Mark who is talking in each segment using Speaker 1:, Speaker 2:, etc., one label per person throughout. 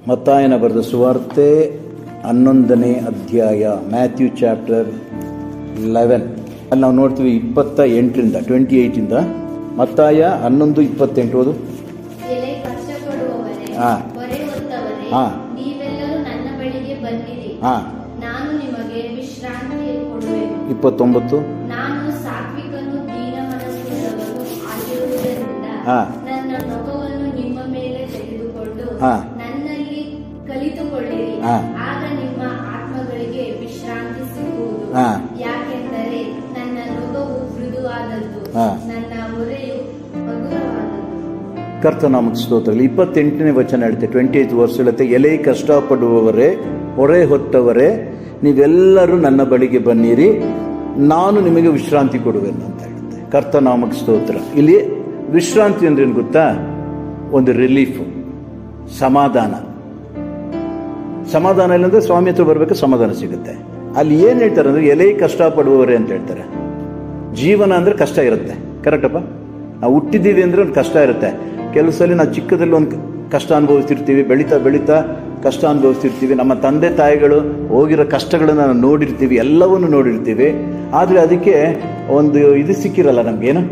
Speaker 1: ಮತ್ತಾಯನ ಬರೆದ ಸುವಾರ್ತೆ ಹನ್ನೊಂದನೇ ಅಧ್ಯಾಯ ಮ್ಯಾಥ್ಯೂ ಚಾಪ್ಟರ್ ಲೆವೆನ್ ಅಲ್ಲಿ ನಾವು ನೋಡ್ತೀವಿ ಇಪ್ಪತ್ತ ಎಂಟರಿಂದ ಟ್ವೆಂಟಿ ಏಯ್ಟಿಂದ ಮತ್ತಾಯ ಹನ್ನೊಂದು ಇಪ್ಪತ್ತೆಂಟು ಓದು
Speaker 2: ಎಲೆ ಕಷ್ಟಪಡುವವರೇ
Speaker 1: ಹಾ.
Speaker 2: ಹೊರೆ ಹೊತ್ತವರೇ
Speaker 1: ಹಾ.
Speaker 2: ನೀವೆಲ್ಲರೂ ನನ್ನ ಬಳಿಗೆ ಬನ್ನಿರಿ
Speaker 1: ಹಾಂ
Speaker 2: ನಾನು ನಿಮಗೆ ವಿಶ್ರಾಂತಿ ಕೊಡುವೆನು
Speaker 1: ಇಪ್ಪತ್ತೊಂಬತ್ತು
Speaker 2: ನಾನು ಸಾತ್ವಿಕನು ದೀನ ಮನಸ್ಸುಳ್ಳವನು ಆಗಿರುವುದರಿಂದ
Speaker 1: ಹಾ.
Speaker 2: ನನ್ನ ನೊಗವನ್ನು ನಿಮ್ಮ ಮೇಲೆ ತೆಗೆದುಕೊಂಡು
Speaker 1: ಹಾ.
Speaker 2: ನನ್ನಲ್ಲಿ ಕಲಿತುಕೊಳ್ಳಿರಿ
Speaker 1: ಹಾ.
Speaker 2: ಆಗ ನಿಮ್ಮ ಆತ್ಮಗಳಿಗೆ ವಿಶ್ರಾಂತಿ ಸಿಗುವುದು
Speaker 1: ಹಾ.
Speaker 2: ಯಾಕೆಂದರೆ ನನ್ನ ನೊಗವು ಮೃದುವಾದದ್ದು
Speaker 1: ಹಾ.
Speaker 2: ನನ್ನ ಹೊರೆಯು ಮಧುರವಾದದ್ದು
Speaker 1: ಕರ್ತನಾಮಕ ಸ್ತೋತ್ರಗಳು ಇಪ್ಪತ್ತೆಂಟನೇ ವಚನ ಹೇಳುತ್ತೆ ಟ್ವೆಂಟಿ ಏತ್ ವರ್ಷ ಹೇಳುತ್ತೆ ಎಲೆ ಕಷ್ಟಪಡುವವರೇ ಹೊರೆ ಹೊತ್ತವರೇ ನೀವೆಲ್ಲರೂ ನನ್ನ ಬಳಿಗೆ ಬನ್ನಿರಿ ನಾನು ನಿಮಗೆ ವಿಶ್ರಾಂತಿ ಕೊಡುವೆನು ಅಂತ ಹೇಳುತ್ತೆ ಕರ್ತನಾಮಕ ಸ್ತೋತ್ರ ಇಲ್ಲಿ ವಿಶ್ರಾಂತಿ ಅಂದ್ರೆ ಏನು ಗೊತ್ತಾ ಒಂದು ರಿಲೀಫ್ ಸಮಾಧಾನ ಸಮಾಧಾನ ಇಲ್ಲಂದ್ರೆ ಸ್ವಾಮಿ ಹತ್ರ ಬರಬೇಕು ಸಮಾಧಾನ ಸಿಗುತ್ತೆ ಅಲ್ಲಿ ಏನು ಹೇಳ್ತಾರೆ ಅಂದ್ರೆ ಎಲೆ ಕಷ್ಟಪಡುವವರೇ ಅಂತ ಹೇಳ್ತಾರೆ ಜೀವನ ಅಂದ್ರೆ ಕಷ್ಟ ಇರುತ್ತೆ ಕರೆಕ್ಟಪ್ಪ ನಾವು ಹುಟ್ಟಿದ್ದೀವಿ ಅಂದ್ರೆ ಒಂದು ಕಷ್ಟ ಇರುತ್ತೆ ಕೆಲವು ಸಲ ನಾವು ಚಿಕ್ಕದಲ್ಲಿ ಒಂದು ಕಷ್ಟ ಅನುಭವಿಸ್ತಿರ್ತೀವಿ ಬೆಳೀತಾ ಬೆಳೀತಾ ಕಷ್ಟ ಅನುಭವಿಸ್ತಿರ್ತೀವಿ ನಮ್ಮ ತಂದೆ ತಾಯಿಗಳು ಹೋಗಿರೋ ಕಷ್ಟಗಳನ್ನು ನಾವು ನೋಡಿರ್ತೀವಿ ಎಲ್ಲವನ್ನು ನೋಡಿರ್ತೀವಿ ಆದರೆ ಅದಕ್ಕೆ ಒಂದು ಇದು ಸಿಕ್ಕಿರಲ್ಲ ನಮಗೇನು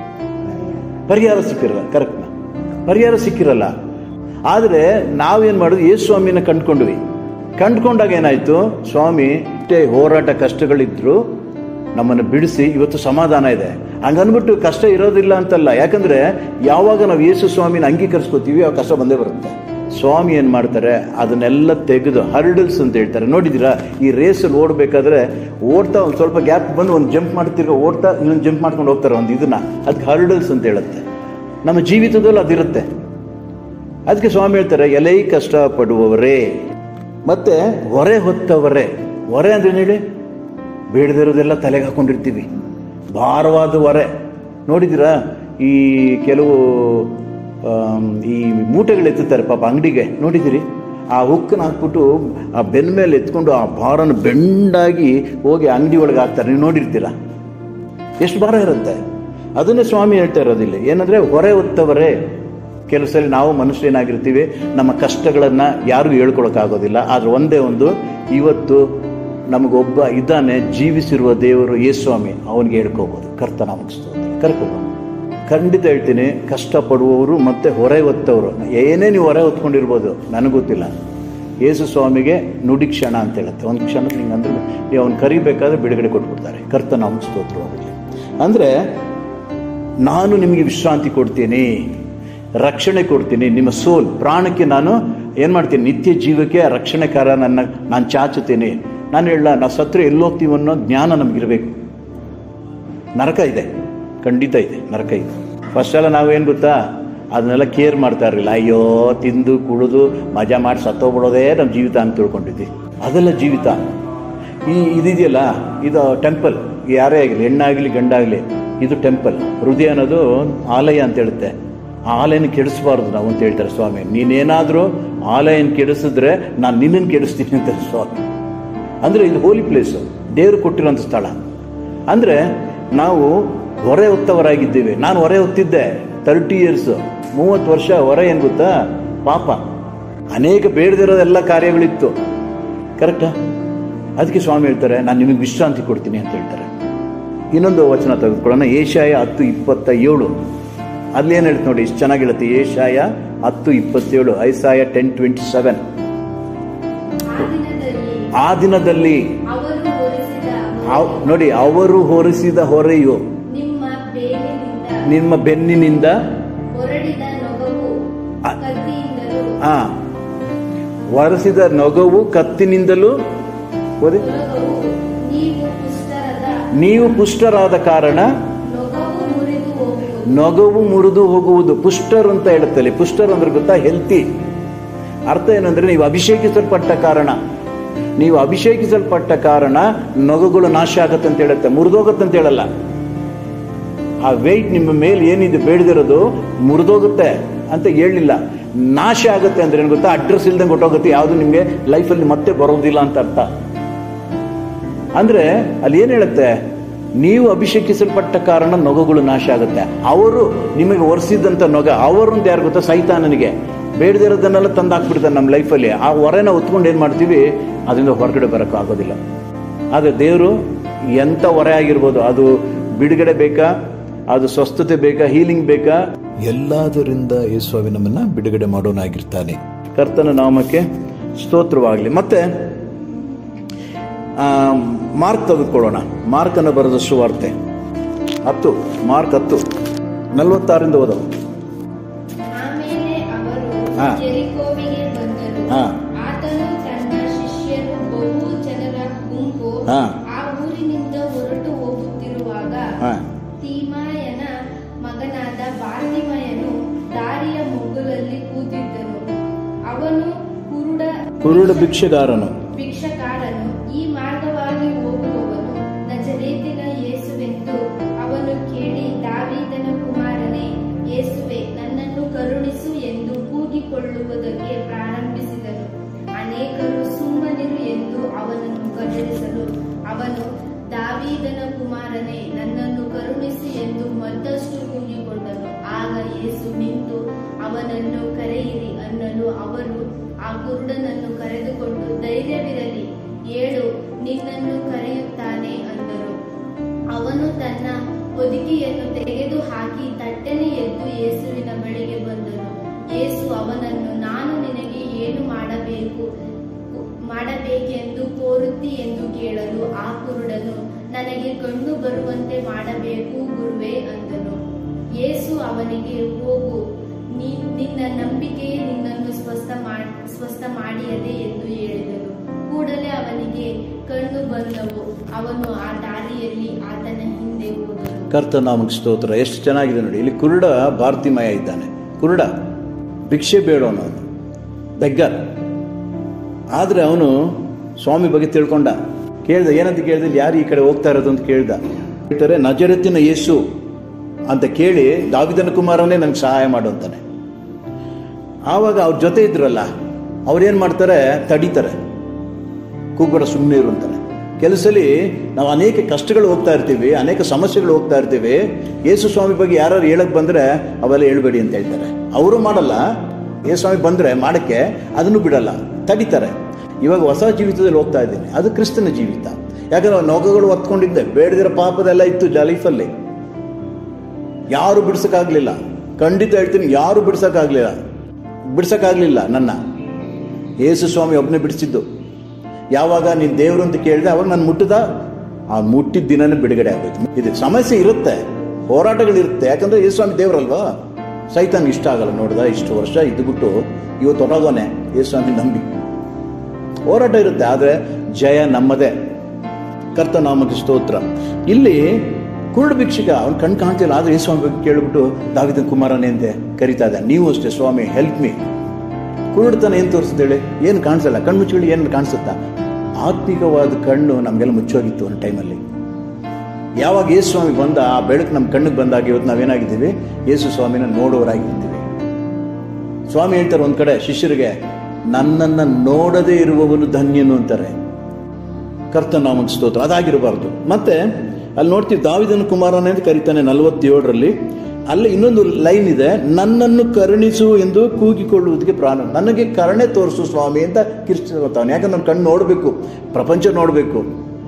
Speaker 1: ಪರಿಹಾರ ಸಿಕ್ಕಿರಲ್ಲ ಕರೆಕ್ಟ್ ಪರಿಹಾರ ಸಿಕ್ಕಿರಲ್ಲ ಆದರೆ ನಾವೇನು ಮಾಡೋದು ಯೇಸು ಸ್ವಾಮಿನ ಕಂಡ್ಕೊಂಡ್ವಿ ಕಂಡ್ಕೊಂಡಾಗ ಏನಾಯ್ತು ಸ್ವಾಮಿ ಇಷ್ಟೇ ಹೋರಾಟ ಕಷ್ಟಗಳಿದ್ರು ನಮ್ಮನ್ನು ಬಿಡಿಸಿ ಇವತ್ತು ಸಮಾಧಾನ ಇದೆ ಹಂಗನ್ಬಿಟ್ಟು ಕಷ್ಟ ಇರೋದಿಲ್ಲ ಅಂತಲ್ಲ ಯಾಕಂದ್ರೆ ಯಾವಾಗ ನಾವು ಯೇಸು ಸ್ವಾಮಿನ ಅಂಗೀಕರಿಸ್ಕೋತೀವಿ ಆ ಕಷ್ಟ ಬಂದೇ ಬರುತ್ತೆ ಸ್ವಾಮಿ ಏನ್ ಮಾಡ್ತಾರೆ ಅದನ್ನೆಲ್ಲ ತೆಗೆದು ಹರ್ಡಲ್ಸ್ ಅಂತ ಹೇಳ್ತಾರೆ ನೋಡಿದಿರಾ ಈ ರೇಸಲ್ಲಿ ಓಡಬೇಕಾದ್ರೆ ಓಡ್ತಾ ಒಂದು ಸ್ವಲ್ಪ ಗ್ಯಾಪ್ ಬಂದು ಒಂದು ಜಂಪ್ ಮಾಡ್ತಿರೋ ಓಡ್ತಾ ಇನ್ನೊಂದು ಜಂಪ್ ಮಾಡ್ಕೊಂಡು ಹೋಗ್ತಾರೆ ಒಂದು ಇದನ್ನ ಅದಕ್ಕೆ ಹರ್ಡಲ್ಸ್ ಅಂತ ಹೇಳುತ್ತೆ ನಮ್ಮ ಜೀವಿತದಲ್ಲೂ ಅದಿರುತ್ತೆ ಅದಕ್ಕೆ ಸ್ವಾಮಿ ಹೇಳ್ತಾರೆ ಎಲೈ ಕಷ್ಟ ಪಡುವವರೇ ಮತ್ತೆ ಹೊರೆ ಹೊತ್ತವರೇ ಹೊರೆ ಅಂದ್ರೆ ಏನ್ ಹೇಳಿ ಬೇಡದಿರೋದೆಲ್ಲ ತಲೆಗೆ ಹಾಕೊಂಡಿರ್ತೀವಿ ಭಾರವಾದ ಹೊರೆ ನೋಡಿದ್ದೀರಾ ಈ ಕೆಲವು ಆಮ್, ಈ ಮೂಟೆಗಳು ಎತ್ತುತ್ತಾರೆ ಪಾಪ ಅಂಗಡಿಗೆ ನೋಡಿದ್ದೀರಿ ಆ ಹುಕ್ಕನ್ನ ಹಾಕ್ಬಿಟ್ಟು ಆ ಬೆನ್ನ ಮೇಲೆ ಎತ್ಕೊಂಡು ಆ ಭಾರನ ಬೆಂಡಾಗಿ ಹೋಗಿ ಅಂಗಡಿ ಒಳಗೆ ಹಾಕ್ತಾರೆ ನೀವು ನೋಡಿರ್ತೀರಾ ಎಷ್ಟು ಭಾರ ಇರುತ್ತೆ ಅದನ್ನೇ ಸ್ವಾಮಿ ಹೇಳ್ತಾ ಇರೋದಿಲ್ಲ ಏನಂದ್ರೆ ಹೊರೆ ಹೊತ್ತವರೇ ಕೆಲವು ಸಲ ನಾವು ಮನುಷ್ಯನಾಗಿರ್ತೀವಿ ನಮ್ಮ ಕಷ್ಟಗಳನ್ನ ಯಾರಿಗೂ ಹೇಳ್ಕೊಳಕ್ಕಾಗೋದಿಲ್ಲ ಆದ್ರೆ ಒಂದೇ ಒಂದು ಇವತ್ತು ನಮಗೊಬ್ಬ ಇದ್ದಾನೆ ಜೀವಿಸಿರುವ ದೇವರು ಯೇಸ್ವಾಮಿ ಅವನಿಗೆ ಹೇಳ್ಕೋಬಹುದು ಕರ್ತ ನಮಗೆ ಕರ್ಕೋಬಹುದು ಖಂಡಿತ ಹೇಳ್ತೀನಿ ಕಷ್ಟಪಡುವವರು ಮತ್ತೆ ಹೊರೆ ಹೊತ್ತವರು ಏನೇ ನೀವು ಹೊರೆ ಹೊತ್ಕೊಂಡಿರ್ಬೋದು ನನಗೆ ಗೊತ್ತಿಲ್ಲ ಯೇಸು ಸ್ವಾಮಿಗೆ ನುಡಿ ಕ್ಷಣ ಅಂತ ಹೇಳುತ್ತೆ ಒಂದು ಕ್ಷಣ ನಿಂಗೆ ಅಂದ್ರೆ ನೀವು ಅವ್ನು ಕರಿಬೇಕಾದ್ರೆ ಬಿಡುಗಡೆ ಕೊಟ್ಬಿಡ್ತಾರೆ ಕರ್ತ ನಾಮ ಸ್ತೋತ್ರವಾಗಲಿ ಅಂದರೆ ನಾನು ನಿಮಗೆ ವಿಶ್ರಾಂತಿ ಕೊಡ್ತೀನಿ ರಕ್ಷಣೆ ಕೊಡ್ತೀನಿ ನಿಮ್ಮ ಸೋಲ್ ಪ್ರಾಣಕ್ಕೆ ನಾನು ಏನು ಮಾಡ್ತೀನಿ ನಿತ್ಯ ಜೀವಕ್ಕೆ ರಕ್ಷಣೆಕಾರ ನನ್ನ ನಾನು ಚಾಚುತ್ತೀನಿ ನಾನು ಹೇಳ ನಾವು ಸತ್ರ ಎಲ್ಲೋಗ್ತೀವಿ ಅನ್ನೋ ಜ್ಞಾನ ನಮಗಿರಬೇಕು ನರಕ ಇದೆ ಖಂಡಿತ ಇದೆ ನರಕ ಇದೆ ಫಸ್ಟ್ ಎಲ್ಲ ನಾವೇನು ಗೊತ್ತಾ ಅದನ್ನೆಲ್ಲ ಕೇರ್ ಮಾಡ್ತಾ ಇರಲಿಲ್ಲ ಅಯ್ಯೋ ತಿಂದು ಕುಡಿದು ಮಜಾ ಮಾಡಿ ಸತ್ತೋಗ್ಬಿಡೋದೇ ನಮ್ಮ ಜೀವಿತ ಅಂತ ತಿಳ್ಕೊಂಡಿದ್ವಿ ಅದೆಲ್ಲ ಜೀವಿತ ಈ ಇದಿದೆಯಲ್ಲ ಇದು ಟೆಂಪಲ್ ಯಾರೇ ಆಗಲಿ ಹೆಣ್ಣಾಗಲಿ ಗಂಡಾಗಲಿ ಇದು ಟೆಂಪಲ್ ಹೃದಯ ಅನ್ನೋದು ಆಲಯ ಅಂತ ಹೇಳುತ್ತೆ ಆ ಆಲಯನ ಕೆಡಿಸಬಾರ್ದು ನಾವು ಅಂತ ಹೇಳ್ತಾರೆ ಸ್ವಾಮಿ ನೀನೇನಾದರೂ ಆಲಯನ ಕೆಡಿಸಿದ್ರೆ ನಾನು ನಿನ್ನನ್ನು ಕೆಡಿಸ್ತೀನಿ ಅಂತಾರೆ ಸ್ವಾಮಿ ಅಂದರೆ ಇದು ಹೋಲಿ ಪ್ಲೇಸು ದೇವರು ಕೊಟ್ಟಿರೋಂಥ ಸ್ಥಳ ಅಂದರೆ ನಾವು ಹೊರೆ ಹೊತ್ತವರಾಗಿದ್ದೇವೆ ನಾನು ಹೊರೆ ಹೊತ್ತಿದ್ದೆ ತರ್ಟಿ ಇಯರ್ಸ್ ಮೂವತ್ತು ವರ್ಷ ಹೊರೆ ಏನು ಗೊತ್ತಾ ಪಾಪ ಅನೇಕ ಬೇಡದಿರೋದೆಲ್ಲ ಕಾರ್ಯಗಳಿತ್ತು ಕರೆಕ್ಟಾ ಅದಕ್ಕೆ ಸ್ವಾಮಿ ಹೇಳ್ತಾರೆ ನಾನು ನಿಮಗೆ ವಿಶ್ರಾಂತಿ ಕೊಡ್ತೀನಿ ಅಂತ ಹೇಳ್ತಾರೆ ಇನ್ನೊಂದು ವಚನ ತೆಗೆದುಕೊಳ್ಳೋಣ ಏಷಾಯ ಹತ್ತು ಇಪ್ಪತ್ತ ಏಳು ಅಲ್ಲೇನು ಹೇಳ್ತು ನೋಡಿ ಇಷ್ಟು ಚೆನ್ನಾಗಿ ಹೇಳುತ್ತೆ ಏಷಾಯ ಹತ್ತು ಇಪ್ಪತ್ತೇಳು ಐಸಾಯ ಟೆನ್ ಟ್ವೆಂಟಿ ಸೆವೆನ್
Speaker 2: ಆ ದಿನದಲ್ಲಿ
Speaker 1: ಆ ದಿನದಲ್ಲಿ
Speaker 2: ಅವರು ಹೊರಿಸಿದ
Speaker 1: ಅವ್- ನೋಡಿ ಅವರು ಹೊರಿಸಿದ ಹೊರೆಯು
Speaker 2: ನಿಮ್ಮ ಬೇಲಿನಿಂದ
Speaker 1: ನಿಮ್ಮ ಬೆನ್ನಿನಿಂದ
Speaker 2: ಹೊರಡಿದ ನೊಗವು
Speaker 1: ಆ-
Speaker 2: ಕತ್ತಿಯಿಂದಲೂ
Speaker 1: ಆ ಒರೆಸಿದ ನೊಗವು ಕತ್ತಿನಿಂದಲೂ ಓದಿ
Speaker 2: ತೊಲಗವು ನೀವು ಪುಷ್ಟರದ
Speaker 1: ನೀವು ಪುಷ್ಟರಾದ ಕಾರಣ
Speaker 2: ನೊಗವು ಮುರಿದು ಹೋಗುವುದು
Speaker 1: ನೊಗವು ಮುರಿದು ಹೋಗುವುದು ಪುಷ್ಟರ್ ಅಂತ ಹೇಳುತ್ತಲ್ಲಿ ಪುಷ್ಟರ್ ಅಂದ್ರೆ ಗೊತ್ತಾ ಹೆಲ್ತಿ ಅರ್ಥ ಏನಂದ್ರೆ ನೀವು ಅಭಿಷೇಕಿಸಲ್ಪಟ್ಟ ಕಾರಣ ನೀವು ಅಭಿಷೇಕಿಸಲ್ಪಟ್ಟ ಕಾರಣ ನೊಗಗಳು ನಾಶ ಆಗತ್ತೆ ಅಂತ ಹೇಳುತ್ತೆ ಮುರಿದೋಗತ್ತೆ ಅಂತ ಹೇಳಲ್ಲ ಆ ವೆಯ್ಟ್ ನಿಮ್ಮ ಮೇಲೆ ಏನಿದೆ ಬೇಡದಿರೋದು ಮುರಿದೋಗುತ್ತೆ ಅಂತ ಹೇಳಲಿಲ್ಲ ನಾಶ ಆಗುತ್ತೆ ಅಂದ್ರೆ ಏನು ಗೊತ್ತಾ ಅಡ್ರೆಸ್ ಇಲ್ದಂಗೆ ಹೊಟ್ಟೋಗುತ್ತೆ ಯಾವುದು ನಿಮಗೆ ಲೈಫಲ್ಲಿ ಮತ್ತೆ ಬರೋದಿಲ್ಲ ಅಂತ ಅರ್ಥ ಅಂದ್ರೆ ಅಲ್ಲಿ ಏನ್ ಹೇಳುತ್ತೆ ನೀವು ಅಭಿಷೇಕಿಸಲ್ಪಟ್ಟ ಕಾರಣ ನೊಗಗಳು ನಾಶ ಆಗುತ್ತೆ ಅವರು ನಿಮಗೆ ಒರೆಸಿದಂತ ನೊಗ ಅವರೊಂದು ಯಾರು ಗೊತ್ತಾ ಸೈತಾನನಿಗೆ ಬೇಡದಿರೋದನ್ನೆಲ್ಲ ತಂದು ಹಾಕ್ಬಿಡ್ತಾನೆ ನಮ್ಮ ಲೈಫಲ್ಲಿ ಆ ಹೊರೆನ ಹೊತ್ಕೊಂಡು ಏನು ಮಾಡ್ತೀವಿ ಅದರಿಂದ ಹೊರಗಡೆ ಬರೋಕ್ಕೆ ಆಗೋದಿಲ್ಲ ಆದರೆ ದೇವರು ಎಂಥ ಹೊರೆ ಆಗಿರ್ಬೋದು ಅದು ಬಿಡುಗಡೆ ಬೇಕಾ ಅದು ಸ್ವಸ್ಥತೆ ಬೇಕಾ ಹೀಲಿಂಗ್ ಬೇಕಾ ಎಲ್ಲದರಿಂದ ಯೇಸುವೆ ನಮ್ಮನ್ನ ಬಿಡುಗಡೆ ಮಾಡೋನಾಗಿರ್ತಾನೆ ಕರ್ತನ ನಾಮಕ್ಕೆ ಸ್ತೋತ್ರವಾಗಲಿ ಮತ್ತೆ ಆ, ಮಾರ್ಕ್ ತೆಗೆದುಕೊಳ್ಳೋಣ ಮಾರ್ಕನ ಬರೆದ ಸುವಾರ್ತೆ ಹತ್ತು ಮಾರ್ಕ್ ಹತ್ತು ನಲವತ್ತಾರಿಂದ ಓದವು
Speaker 2: ಆಮೇಲೆ ಅವರು
Speaker 1: ಹಾ.
Speaker 2: ಜೆರಿಕೋವಿಗೆ ಬಂದರು
Speaker 1: ಹಾ.
Speaker 2: ಆತನು ತನ್ನ ಶಿಷ್ಯರು ಬಹು ಜನರ ಗುಂಪು
Speaker 1: ಹಾ.
Speaker 2: ಆ ಊರಿನಿಂದ ಹೊರಟು ಹೋಗುತ್ತಿರುವಾಗ
Speaker 1: ಹಾ.
Speaker 2: ತೀಮಾಯನ ಮಗನಾದ ಬಾರ್ತಿಮಯನು ದಾರಿಯ ಮುಗ್ಗುಲಲ್ಲಿ ಕೂತಿದ್ದನು ಅವನು ಕುರುಡ
Speaker 1: ಕುರುಡ ಭಿಕ್ಷೆಗಾರನು
Speaker 2: ಭಿಕ್ಷಕಾರನು ಈ ಮಾರ್ಗವಾಗಿ ಹೋಗುವವನು ನಜರೇತಿನ ಯೇಸುವೆಂದು ಅವನು ಕೇಳಿ ದಾವೀದನ ಕುಮಾರನೇ ಯೇಸುವೆ ನನ್ನನ್ನು ಕರುಣಿಸು ಎಂದು ಕೂಗಿಕೊಳ್ಳುವುದಕ್ಕೆ ಪ್ರಾರಂಭಿಸಿದನು ಅನೇಕರು ಸುಮ್ಮನಿರು ಎಂದು ಅವನನ್ನು ಗದರಿಸಲು ಅವನು ದಾವೀದನ ಕುಮಾರನೇ ನನ್ನನ್ನು ಕರುಣಿಸಿ ಎಂದು ಮತ್ತಷ್ಟು ಕೂಗಿಕೊಂಡನು ಆಗ ಯೇಸು ನಿಂತು ಅವನನ್ನು ಕರೆಯಿರಿ ಅನ್ನಲು ಅವರು ಆ ಕುರುಡನನ್ನು ಕರೆದುಕೊಂಡು ಧೈರ್ಯವಿರಲಿ ಏಳು ನಿನ್ನನ್ನು ಕರೆಯುತ್ತಾನೆ ಅಂದರು ಅವನು ತನ್ನ ಹೊದಿಕೆಯನ್ನು ತೆಗೆದು ಹಾಕಿ ತಟ್ಟನೆ ಎದ್ದು ಯೇಸುವಿನ ಬಳಿಗೆ ಬಂದನು ಯೇಸು ಅವನನ್ನು ನಾನು ನಿನಗೆ ಏನು ಮಾಡಬೇಕು ಮಾಡಬೇಕೆಂದು ಕೋರುತ್ತಿ ಎಂದು ಕೇಳಲು ಆ ಕುರುಡನು ನನಗೆ ಕಣ್ಣು ಬರುವಂತೆ ಮಾಡಬೇಕು ಗುರುವೇ ಅಂದನು ಯೇಸು ಅವನಿಗೆ ಹೋಗು ನೀ- ನಿನ್ನ ನಂಬಿಕೆಯೇ ನಿನ್ನನ್ನು ಸ್ವಸ್ಥ ಮಾಡ್ ಸ್ವಸ್ಥ ಮಾಡಿಯದೆ ಎಂದು ಹೇಳಿದನು ಕೂಡಲೇ ಅವನಿಗೆ ಕಣ್ಣು ಬಂದವು ಅವನು ಆ ದಾರಿಯಲ್ಲಿ ಆತನ ಹಿಂದೆ ಹೋದನು
Speaker 1: ಕರ್ತ ನಾಮಕ್ಕೆ ಸ್ತೋತ್ರ ಎಷ್ಟು ಚೆನ್ನಾಗಿದೆ ನೋಡಿ ಇಲ್ಲಿ ಕುರುಡ ಭಾರತಿಮಯ ಇದ್ದಾನೆ ಕುರುಡ ಭಿಕ್ಷೆ ಬೇಡವನು ಅವನು ಬೆಗ್ಗರ್ ಆದರೆ ಅವನು ಸ್ವಾಮಿ ಬಗ್ಗೆ ತಿಳ್ಕೊಂಡ ಕೇಳ್ದ ಏನಂತ ಕೇಳ್ದ ಯಾರು ಈ ಕಡೆ ಹೋಗ್ತಾ ಇರೋದು ಅಂತ ಕೇಳ್ದ ಹೇಳ್ತಾರೆ ನಜರತ್ತಿನ ಯೇಸು ಅಂತ ಕೇಳಿ ದಾವಿದನ ಕುಮಾರನೇ ನನಗೆ ಸಹಾಯ ಮಾಡು ಅಂತಾನೆ ಆವಾಗ ಅವ್ರ ಜೊತೆ ಇದ್ರಲ್ಲ ಅವ್ರೇನು ಮಾಡ್ತಾರೆ ತಡೀತಾರೆ ಕೂಗ್ಬೇಡ ಸುಮ್ಮನೆ ಇರು ಅಂತಾನೆ ಕೆಲಸಲಿ ನಾವು ಅನೇಕ ಕಷ್ಟಗಳು ಹೋಗ್ತಾ ಇರ್ತೀವಿ ಅನೇಕ ಸಮಸ್ಯೆಗಳು ಹೋಗ್ತಾ ಇರ್ತೀವಿ ಯೇಸು ಸ್ವಾಮಿ ಬಗ್ಗೆ ಯಾರು ಹೇಳಕ್ ಬಂದ್ರೆ ಅವೆಲ್ಲ ಹೇಳ್ಬೇಡಿ ಅಂತ ಹೇಳ್ತಾರೆ ಅವರು ಮಾಡಲ್ಲ ಯೇಸು ಸ್ವಾಮಿ ಬಂದ್ರೆ ಮಾಡಕ್ಕೆ ಅದನ್ನು ಬಿಡಲ್ಲ ತಡಿತಾರೆ ಇವಾಗ ಹೊಸ ಜೀವಿತದಲ್ಲಿ ಹೋಗ್ತಾ ಇದ್ದೀನಿ ಅದು ಕ್ರಿಸ್ತನ ಜೀವಿತ ಯಾಕಂದ್ರೆ ನೊಗಗಳು ಹೊತ್ಕೊಂಡಿದ್ದೆ ಬೇಡದಿರೋ ಪಾಪದೆಲ್ಲ ಇತ್ತು ಲೈಫಲ್ಲಿ ಯಾರು ಬಿಡ್ಸಕ್ಕಾಗ್ಲಿಲ್ಲ ಖಂಡಿತ ಹೇಳ್ತೀನಿ ಯಾರು ಬಿಡ್ಸಕ್ಕಾಗ್ಲಿಲ್ಲ ಬಿಡ್ಸಕ್ಕಾಗ್ಲಿಲ್ಲ ನನ್ನ ಯೇಸು ಸ್ವಾಮಿ ಒಬ್ಬನೇ ಬಿಡಿಸಿದ್ದು ಯಾವಾಗ ನೀನು ದೇವರು ಅಂತ ಕೇಳಿದೆ ಅವಾಗ ನಾನು ಮುಟ್ಟಿದ ಆ ಮುಟ್ಟಿದ ದಿನನೇ ಬಿಡುಗಡೆ ಆಗೋಯ್ತು ಇದು ಸಮಸ್ಯೆ ಇರುತ್ತೆ ಹೋರಾಟಗಳಿರುತ್ತೆ ಯಾಕಂದ್ರೆ ಯೇಸು ಸ್ವಾಮಿ ದೇವರಲ್ವಾ ಸೈತಾನ್ ಇಷ್ಟ ಆಗಲ್ಲ ನೋಡ್ದ ಇಷ್ಟು ವರ್ಷ ಇದ್ದುಬಿಟ್ಟು ಇವತ್ತು ಹೊರಗೋನೆ ಯೇಸು ಸ್ವಾಮಿ ನಂಬಿ ಹೋರಾಟ ಇರುತ್ತೆ ಆದರೆ ಜಯ ನಮ್ಮದೇ ಕರ್ತನಾಮಕ ಸ್ತೋತ್ರ ಇಲ್ಲಿ ಕುರುಡು ಭಿಕ್ಷಿಕ ಅವ್ನು ಕಣ್ ಕಾಣ್ತಿಲ್ಲ ಆದ್ರೆ ಯೇಸು ಸ್ವಾಮಿ ಬಗ್ಗೆ ಕೇಳ್ಬಿಟ್ಟು ದಾವಿದ ಕುಮಾರನೇ ಅಂತ ಕರಿತಾ ಇದ್ದ ನೀವು ಅಷ್ಟೇ ಸ್ವಾಮಿ ಹೆಲ್ಪ್ ಮೀ ಕುರುಡ್ತನ ಏನು ತೋರಿಸ್ತೇಳಿ ಏನು ಕಾಣಿಸಲ್ಲ ಕಣ್ಣು ಮುಚ್ಚಿಳಿ ಏನು ಕಾಣಿಸುತ್ತಾ ಆತ್ಮಿಕವಾದ ಕಣ್ಣು ನಮಗೆಲ್ಲ ಮುಚ್ಚೋಗಿತ್ತು ಒಂದು ಟೈಮಲ್ಲಿ ಯಾವಾಗ ಯೇಸು ಸ್ವಾಮಿ ಬಂದ ಆ ಬೆಳಕು ನಮ್ಮ ಕಣ್ಣಿಗೆ ಬಂದಾಗ ಇವತ್ತು ನಾವೇನಾಗಿದ್ದೀವಿ ಯೇಸು ಸ್ವಾಮಿನ ನೋಡೋರಾಗಿರ್ತೀವಿ ಸ್ವಾಮಿ ಹೇಳ್ತಾರೆ ಒಂದ್ ಕಡೆ ಶಿಷ್ಯರಿಗೆ ನನ್ನನ್ನ ನೋಡದೇ ಇರುವವನು ಧನ್ಯನು ಅಂತಾರೆ ಕರ್ತನಾಮಕ ಸ್ತೋತ್ರ ಅದಾಗಿರಬಾರ್ದು ಮತ್ತೆ ಅಲ್ಲಿ ನೋಡ್ತೀವಿ ದಾವಿದನ ಕುಮಾರನೇ ಅಂತ ಕರೀತಾನೆ ನಲವತ್ತೇಳರಲ್ಲಿ ಅಲ್ಲಿ ಇನ್ನೊಂದು ಲೈನ್ ಇದೆ ನನ್ನನ್ನು ಕರುಣಿಸು ಎಂದು ಕೂಗಿಕೊಳ್ಳುವುದಕ್ಕೆ ಪ್ರಾಣ ನನಗೆ ಕರುಣೆ ತೋರಿಸು ಸ್ವಾಮಿ ಅಂತ ಕಿರ್ಚಿರ್ತಾನೆ ಯಾಕಂದ್ರೆ ನನ್ನ ಕಣ್ಣು ನೋಡಬೇಕು ಪ್ರಪಂಚ ನೋಡಬೇಕು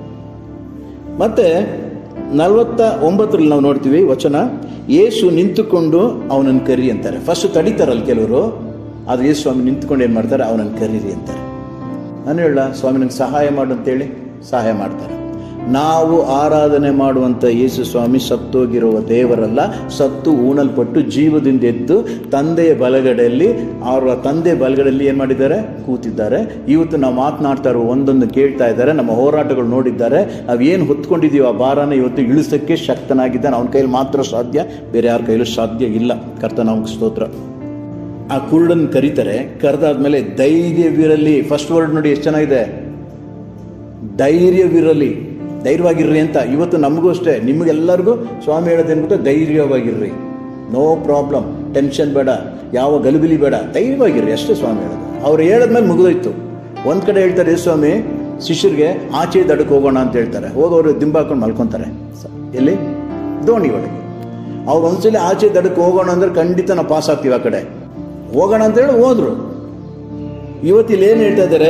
Speaker 1: ಮತ್ತೆ ನಲವತ್ತ ಒಂಬತ್ತರಲ್ಲಿ ನಾವು ನೋಡ್ತೀವಿ ವಚನ ಯೇಸು ನಿಂತುಕೊಂಡು ಅವನನ್ನು ಕರಿ ಅಂತಾರೆ ಫಸ್ಟ್ ತಡಿತಾರಲ್ಲ ಕೆಲವರು ಆದ್ರೆ ಯೇಸು ಸ್ವಾಮಿ ನಿಂತ್ಕೊಂಡು ಏನು ಮಾಡ್ತಾರೆ ಅವನನ್ನು ಕರೀರಿ ಅಂತಾರೆ ನಾನು ಹೇಳ ಸ್ವಾಮಿ ನಂಗೆ ಸಹಾಯ ಮಾಡು ಅಂತೇಳಿ ಸಹಾಯ ಮಾಡ್ತಾರೆ ನಾವು ಆರಾಧನೆ ಮಾಡುವಂಥ ಯೇಸು ಸ್ವಾಮಿ ಸತ್ತೋಗಿರುವ ದೇವರಲ್ಲ ಸತ್ತು ಊಣಲ್ಪಟ್ಟು ಜೀವದಿಂದ ಎದ್ದು ತಂದೆಯ ಬಲಗಡೆಯಲ್ಲಿ ಅವರ ತಂದೆ ಬಲಗಡೆಯಲ್ಲಿ ಏನು ಮಾಡಿದ್ದಾರೆ ಕೂತಿದ್ದಾರೆ ಇವತ್ತು ನಾವು ಮಾತನಾಡ್ತಾ ಇರೋ ಒಂದೊಂದು ಕೇಳ್ತಾ ಇದ್ದಾರೆ ನಮ್ಮ ಹೋರಾಟಗಳು ನೋಡಿದ್ದಾರೆ ನಾವು ಏನು ಹೊತ್ಕೊಂಡಿದ್ದೀವಿ ಆ ಭಾರನ ಇವತ್ತು ಇಳಿಸೋಕ್ಕೆ ಶಕ್ತನಾಗಿದ್ದಾನೆ ಅವನ ಕೈಯಲ್ಲಿ ಮಾತ್ರ ಸಾಧ್ಯ ಬೇರೆ ಯಾರ ಕೈಲೂ ಸಾಧ್ಯ ಇಲ್ಲ ಕರ್ತನ ಸ್ತೋತ್ರ ಆ ಕುರುಡನ್ ಕರೀತಾರೆ ಕರೆದಾದ್ಮೇಲೆ ಧೈರ್ಯವಿರಲಿ ಫಸ್ಟ್ ವರ್ಡ್ ನೋಡಿ ಎಷ್ಟು ಚೆನ್ನಾಗಿದೆ ಧೈರ್ಯವಿರಲಿ ಧೈರ್ಯವಾಗಿರ್ರಿ ಅಂತ ಇವತ್ತು ನಮಗೂ ಅಷ್ಟೇ ನಿಮಗೆಲ್ಲರಿಗೂ ಸ್ವಾಮಿ ಹೇಳೋದೇನು ಗೊತ್ತಾ ಧೈರ್ಯವಾಗಿರ್ರಿ ನೋ ಪ್ರಾಬ್ಲಮ್ ಟೆನ್ಷನ್ ಬೇಡ ಯಾವ ಗಲಿಬಿಲಿ ಬೇಡ ಧೈರ್ಯವಾಗಿರ್ರಿ ಅಷ್ಟೇ ಸ್ವಾಮಿ ಹೇಳೋದು ಅವ್ರು ಹೇಳಿದ್ಮೇಲೆ ಮುಗಿದೋಯ್ತು ಒಂದ್ ಕಡೆ ಹೇಳ್ತಾರೆ "ಏ ಸ್ವಾಮಿ ಶಿಷ್ಯರಿಗೆ ಆಚೆ ದಡಕ್ಕೆ ಹೋಗೋಣ ಅಂತ ಹೇಳ್ತಾರೆ ಹೋಗೋರು ದಿಂಬಾಕೊಂಡು ಮಲ್ಕೊಂತಾರೆ ಸ- ಎಲ್ಲಿ ದೋಣಿ ಒಳಗೆ ಅವ್ರು ಒಂದ್ಸಲಿ ಆಚೆ ದಡಕ್ಕೆ ಹೋಗೋಣ ಅಂದ್ರೆ ಖಂಡಿತ ನಾವು ಪಾಸ್ ಆಗ್ತೀವಿ ಆ ಕಡೆ ಹೋಗೋಣ ಅಂತೇಳಿ ಹೋದ್ರು ಇವತ್ತಿಲ್ಲಿ ಏನು ಹೇಳ್ತಾ ಇದ್ದಾರೆ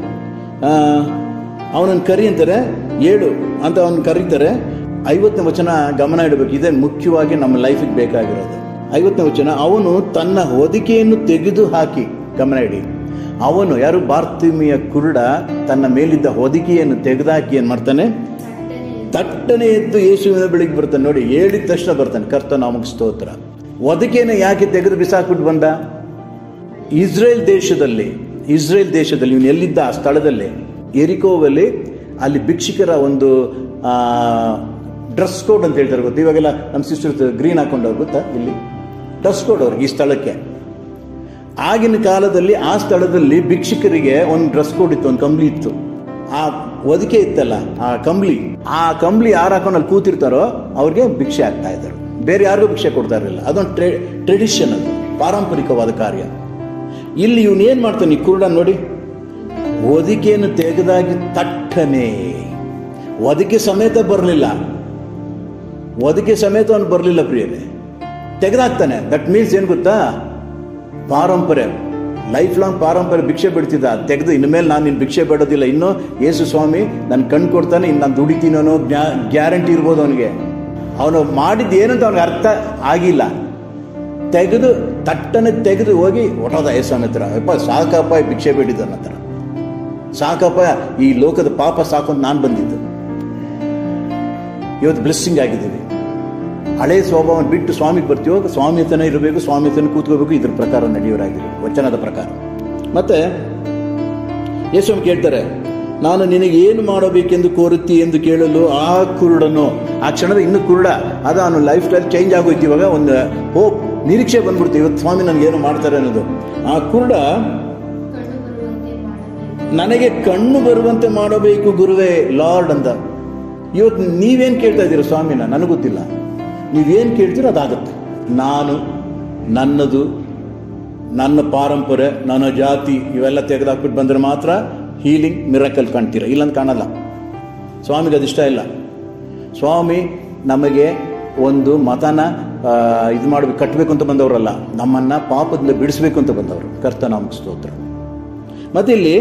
Speaker 1: ಅವನನ್ನು ಕರಿ ಅಂತಾರೆ ಏಳು ಅಂತ ಅವನು ಕರೀತಾರೆ ಐವತ್ತನೇ ವಚನ ಗಮನ ಇಡಬೇಕು ಇದೇ ಮುಖ್ಯವಾಗಿ ನಮ್ಮ ಲೈಫಿಗೆ ಬೇಕಾಗಿರೋದು ಐವತ್ತನೇ ವಚನ ಅವನು ತನ್ನ ಹೊದಿಕೆಯನ್ನು ತೆಗೆದು ಹಾಕಿ ಗಮನ ಇಡಿ ಅವನು ಯಾರು ಬಾರ್ತಿಮಿಯ ಕುರುಡ ತನ್ನ ಮೇಲಿದ್ದ ಹೊದಿಕೆಯನ್ನು ತೆಗೆದುಹಾಕಿ ಏನು ಮಾಡ್ತಾನೆ ತಟ್ಟನೆ ಎದ್ದು ಯೇಸುವಿನ ಬೆಳಿಗ್ಗೆ ಬರ್ತಾನೆ ನೋಡಿ ಹೇಳಿದ ತಕ್ಷಣ ಬರ್ತಾನೆ ಕರ್ತ ನಮಗೆ ಸ್ತೋತ್ರ ಹೊದಿಕೆನ ಯಾಕೆ ತೆಗೆದು ಬಿಸಾಕ್ಬಿಟ್ಟು ಬಂದ ಇಸ್ರೇಲ್ ದೇಶದಲ್ಲಿ ಇಸ್ರೇಲ್ ದೇಶದಲ್ಲಿ ಇವನು ಎಲ್ಲಿದ್ದ ಆ ಸ್ಥಳದಲ್ಲಿ ಎರಿಕೋವಲ್ಲಿ ಅಲ್ಲಿ ಭಿಕ್ಷುಕರ ಒಂದು ಡ್ರೆಸ್ ಕೋಡ್ ಅಂತ ಹೇಳ್ತಾರೆ ಗೊತ್ತಾ ಇವಾಗೆಲ್ಲ ನಮ್ಮ ಸಿಸ್ಟರ್ ಗ್ರೀನ್ ಹಾಕೊಂಡವ್ರು ಗೊತ್ತಾ ಇಲ್ಲಿ ಡ್ರೆಸ್ ಕೋಡ್ ಅವ್ರಿಗೆ ಈ ಸ್ಥಳಕ್ಕೆ ಆಗಿನ ಕಾಲದಲ್ಲಿ ಆ ಸ್ಥಳದಲ್ಲಿ ಭಿಕ್ಷುಕರಿಗೆ ಒಂದು ಡ್ರೆಸ್ ಕೋಡ್ ಇತ್ತು ಒಂದು ಕಂಬ್ಳಿ ಇತ್ತು ಆ ಹೊದಿಕೆ ಇತ್ತಲ್ಲ ಆ ಕಂಬ್ಳಿ ಆ ಕಂಬ್ಳಿ ಯಾರು ಹಾಕೊಂಡು ಅಲ್ಲಿ ಕೂತಿರ್ತಾರೋ ಅವ್ರಿಗೆ ಭಿಕ್ಷೆ ಆಗ್ತಾ ಇದ್ದಾರೆ ಬೇರೆ ಯಾರಿಗೂ ಭಿಕ್ಷೆ ಕೊಡ್ತಾ ಇರಲಿಲ್ಲ ಅದೊಂದು ಟ್ರೆ ಟ್ರೆಡಿಷನ್ ಅದು ಪಾರಂಪರಿಕವಾದ ಕಾರ್ಯ ಇಲ್ಲಿ ಇವನು ಏನ್ ಮಾಡ್ತಾನೆ ಈ ಕುರುಡ ನೋಡಿ ಹೊದಿಕೆಯನ್ನು ತೆಗೆದಾಗಿ ತಟ್ಟನೆ ಹೊದಿಕೆ ಸಮೇತ ಬರಲಿಲ್ಲ ಹೊದಿಕೆ ಸಮೇತ ಅವನು ಬರಲಿಲ್ಲ ಪ್ರಿಯರೇ ತೆಗೆದಾಕ್ತಾನೆ ದಟ್ ಮೀನ್ಸ್ ಏನು ಗೊತ್ತಾ ಪಾರಂಪರೆ ಲೈಫ್ ಲಾಂಗ್ ಪಾರಂಪರೆ ಭಿಕ್ಷೆ ಬಿಡ್ತಿದ್ದ ತೆಗೆದು ಇನ್ಮೇಲೆ ನಾನು ನಿನ್ನ ಭಿಕ್ಷೆ ಬೇಡೋದಿಲ್ಲ ಇನ್ನು ಯೇಸು ಸ್ವಾಮಿ ನನ್ನ ಕಣ್ ಕೊಡ್ತಾನೆ ಇನ್ನು ನಾನು ದುಡಿತೀನಿ ಅನ್ನೋ ಗ್ಯಾರಂಟಿ ಇರ್ಬೋದು ಅವನಿಗೆ ಅವನು ಮಾಡಿದ್ದು ಏನಂತ ಅವನಿಗೆ ಅರ್ಥ ಆಗಿಲ್ಲ ತೆಗೆದು ತಟ್ಟನೆ ತೆಗೆದು ಹೋಗಿ ಹೊಟ್ಟೋದ ಯೇಸ್ವಾಮಿ ಹತ್ರ ಅಪ್ಪ ಸಾಕಪ್ಪ ಈ ಭಿಕ್ಷೆ ಬೇಡಿದ್ದ ನನ್ನ ಹತ್ರ ಸಾಕಪ್ಪ ಈ ಲೋಕದ ಪಾಪ ಸಾಕು ಅಂತ ನಾನು ಬಂದಿದ್ದು ಇವತ್ತು ಬ್ಲೆಸ್ಸಿಂಗ್ ಆಗಿದ್ದೀವಿ ಹಳೆ ಸ್ವಭಾವವನ್ನು ಬಿಟ್ಟು ಸ್ವಾಮಿಗೆ ಬರ್ತೀವೋ ಸ್ವಾಮಿ ಹತ್ರನೇ ಇರಬೇಕು ಸ್ವಾಮಿ ಹತ್ರನೇ ಕೂತ್ಕೋಬೇಕು ಇದ್ರ ಪ್ರಕಾರ ನಡೆಯೋರಾಗಿದ್ದೀವಿ ವಚನದ ಪ್ರಕಾರ ಮತ್ತೆ ಯೇಸ್ವಾಮಿ ಕೇಳ್ತಾರೆ ನಾನು ನಿನಗೆ ಏನು ಮಾಡಬೇಕೆಂದು ಕೋರುತ್ತಿ ಎಂದು ಕೇಳಲು ಆ ಕುರುಡನು ಆ ಕ್ಷಣದ ಇನ್ನು ಕುರುಡ ಅದ ಅವನು ಲೈಫ್ ಸ್ಟೈಲ್ ಚೇಂಜ್ ಆಗೋಯ್ತು ಇವಾಗ ಒಂದು ಹೋಪ್ ನಿರೀಕ್ಷೆ ಬಂದ್ಬಿಡ್ತು ಇವತ್ತು ಸ್ವಾಮಿ ನನಗೆ ಏನು ಮಾಡ್ತಾರೆ ಅನ್ನೋದು ಆ ಕುರುಡ
Speaker 2: ಕಣ್ಣು ಬರುವಂತೆ ಮಾಡಬೇಕು
Speaker 1: ನನಗೆ ಕಣ್ಣು ಬರುವಂತೆ ಮಾಡಬೇಕು ಗುರುವೇ ಲಾರ್ಡ್ ಅಂತ ಇವತ್ತು ನೀವೇನು ಕೇಳ್ತಾ ಇದ್ದೀರಾ ಸ್ವಾಮಿನ ನನಗೆ ಗೊತ್ತಿಲ್ಲ ನೀವೇನು ಕೇಳ್ತೀರೋ ಅದಾಗುತ್ತೆ ನಾನು ನನ್ನದು ನನ್ನ ಪಾರಂಪರೆ ನನ್ನ ಜಾತಿ ಇವೆಲ್ಲ ತೆಗೆದಾಕ್ಬಿಟ್ಟು ಬಂದರೆ ಮಾತ್ರ ಹೀಲಿಂಗ್ ಮಿರಕಲ್ ಕಾಣ್ತೀರ ಇಲ್ಲಂತ ಕಾಣಲ್ಲ ಸ್ವಾಮಿಗೆ ಅದಿಷ್ಟ ಇಲ್ಲ ಸ್ವಾಮಿ ನಮಗೆ ಒಂದು ಮತನ ಇದು ಮಾಡಬೇಕು ಕಟ್ಟಬೇಕು ಅಂತ ಬಂದವರಲ್ಲ ನಮ್ಮನ್ನ ಪಾಪದಿಂದ ಬಿಡಿಸ್ಬೇಕು ಅಂತ ಬಂದವರು ಕರ್ತನಾಮ ಸ್ತೋತ್ರ ಮತ್ತೆ ಇಲ್ಲಿ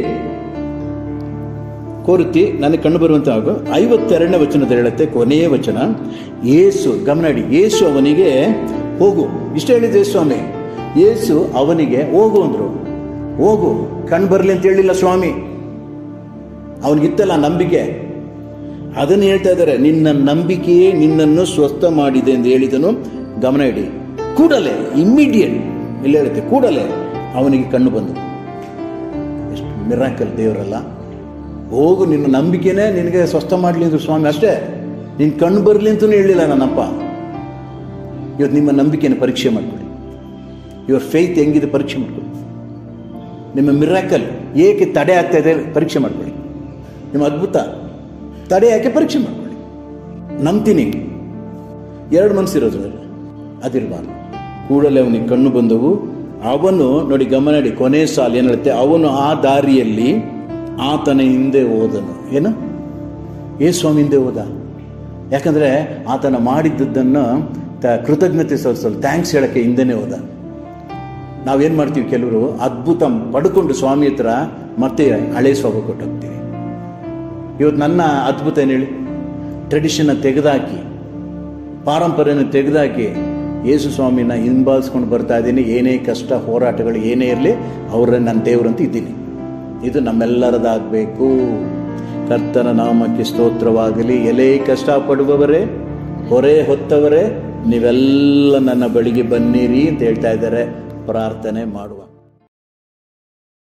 Speaker 1: ಕೋರುತ್ತಿ ನನಗೆ ಕಂಡು ಬರುವಂತ ಹಾಗೂ ಐವತ್ತೆರಡನೇ ವಚನದ ಹೇಳುತ್ತೆ ಕೊನೆಯ ವಚನ ಏಸು ಗಮನ ಇಡಿ ಏಸು ಅವನಿಗೆ ಹೋಗು ಇಷ್ಟ ಹೇಳಿದೆ ಸ್ವಾಮಿ ಏಸು ಅವನಿಗೆ ಹೋಗು ಅಂದ್ರು ಹೋಗು ಕಣ್ ಬರಲಿ ಅಂತ ಹೇಳಿಲ್ಲ ಸ್ವಾಮಿ ಅವನಿಗಿತ್ತಲ್ಲ ನಂಬಿಕೆ ಅದನ್ನು ಹೇಳ್ತಾ ಇದ್ದಾರೆ ನಿನ್ನ ನಂಬಿಕೆಯೇ ನಿನ್ನನ್ನು ಸ್ವಸ್ಥ ಮಾಡಿದೆ ಎಂದು ಹೇಳಿದನು ಗಮನ ಇಡಿ ಕೂಡಲೇ ಇಮ್ಮಿಡಿಯೇಟ್ ಇಲ್ಲಿ ಹೇಳುತ್ತೆ ಕೂಡಲೇ ಅವನಿಗೆ ಕಣ್ಣು ಬಂದು ಎಷ್ಟು ಮಿರಾಕಲ್ ದೇವರಲ್ಲ ಹೋಗು ನಿನ್ನ ನಂಬಿಕೆನೇ ನಿನಗೆ ಸ್ವಸ್ಥ ಮಾಡಲಿ ಅಂದ್ರು ಸ್ವಾಮಿ ಅಷ್ಟೇ ನಿನ್ ಕಣ್ಣು ಬರಲಿ ಅಂತಲೂ ಹೇಳಿಲ್ಲ ನನ್ನಪ್ಪ ಇವತ್ತು ನಿಮ್ಮ ನಂಬಿಕೆಯನ್ನು ಪರೀಕ್ಷೆ ಮಾಡ್ಕೊಳ್ಳಿ ಯುವರ್ ಫೇತ್ ಹೆಂಗಿದೆ ಪರೀಕ್ಷೆ ಮಾಡ್ಕೊಳ್ಳಿ ನಿಮ್ಮ ಮಿರಾಕಲ್ ಏಕೆ ತಡೆ ಆಗ್ತಾ ಇದೆ ಪರೀಕ್ಷೆ ಮಾಡ್ಕೊಳ್ಳಿ ನಿಮ್ಮ ಅದ್ಭುತ ತಡೆ ಯಾಕೆ ಪರೀಕ್ಷೆ ಮಾಡ್ಕೊಳ್ಳಿ ನಂಬ್ತೀನಿ ಎರಡು ಮನಸ್ಸಿರೋದು ಅದಿರಬಾರ್ದು ಕೂಡಲೇ ಅವನಿಗೆ ಕಣ್ಣು ಬಂದವು ಅವನು ನೋಡಿ ಗಮನ ಇಡಿ ಕೊನೆ ಸಾಲ ಏನು ಹೇಳುತ್ತೆ ಅವನು ಆ ದಾರಿಯಲ್ಲಿ ಆತನ ಹಿಂದೆ ಹೋದನು ಏನು ಏ ಸ್ವಾಮಿ ಹಿಂದೆ ಹೋದ ಯಾಕಂದ್ರೆ ಆತನ ಮಾಡಿದ್ದನ್ನು ತ- ಕೃತಜ್ಞತೆ ಸಲ್ಲಿಸಲು ಥ್ಯಾಂಕ್ಸ್ ಹೇಳಕ್ಕೆ ಹಿಂದೆನೇ ಹೋದ ನಾವೇನು ಮಾಡ್ತೀವಿ ಕೆಲವರು ಅದ್ಭುತ ಪಡ್ಕೊಂಡು ಸ್ವಾಮಿ ಹತ್ರ ಮತ್ತೆ ಹಳೆ ಸ್ವಭಾವ ಕೊಟ್ಟೋಗ್ತೀವಿ ಇವತ್ತು ನನ್ನ ಅದ್ಭುತ ಏನು ಹೇಳಿ ಟ್ರೆಡಿಷನ್ನ ತೆಗೆದಾಕಿ ಪಾರಂಪರೆಯನ್ನು ತೆಗೆದಾಕಿ ಯೇಸು ಸ್ವಾಮಿನ ಹಿಂಬಾಲಿಸ್ಕೊಂಡು ಬರ್ತಾ ಇದ್ದೀನಿ ಏನೇ ಕಷ್ಟ ಹೋರಾಟಗಳು ಏನೇ ಇರಲಿ ಅವರೇ ನನ್ನ ದೇವರಂತ ಇದ್ದೀನಿ ಇದು ನಮ್ಮೆಲ್ಲರದಾಗಬೇಕು ಕರ್ತನ ನಾಮಕ್ಕೆ ಸ್ತೋತ್ರವಾಗಲಿ ಎಲೆ ಕಷ್ಟಪಡುವವರೇ ಹೊರೆ ಹೊತ್ತವರೇ ನೀವೆಲ್ಲ ನನ್ನ ಬಳಿಗೆ ಬನ್ನಿರಿ ಅಂತ ಹೇಳ್ತಾ ಇದ್ದಾರೆ ಪ್ರಾರ್ಥನೆ ಮಾಡುವ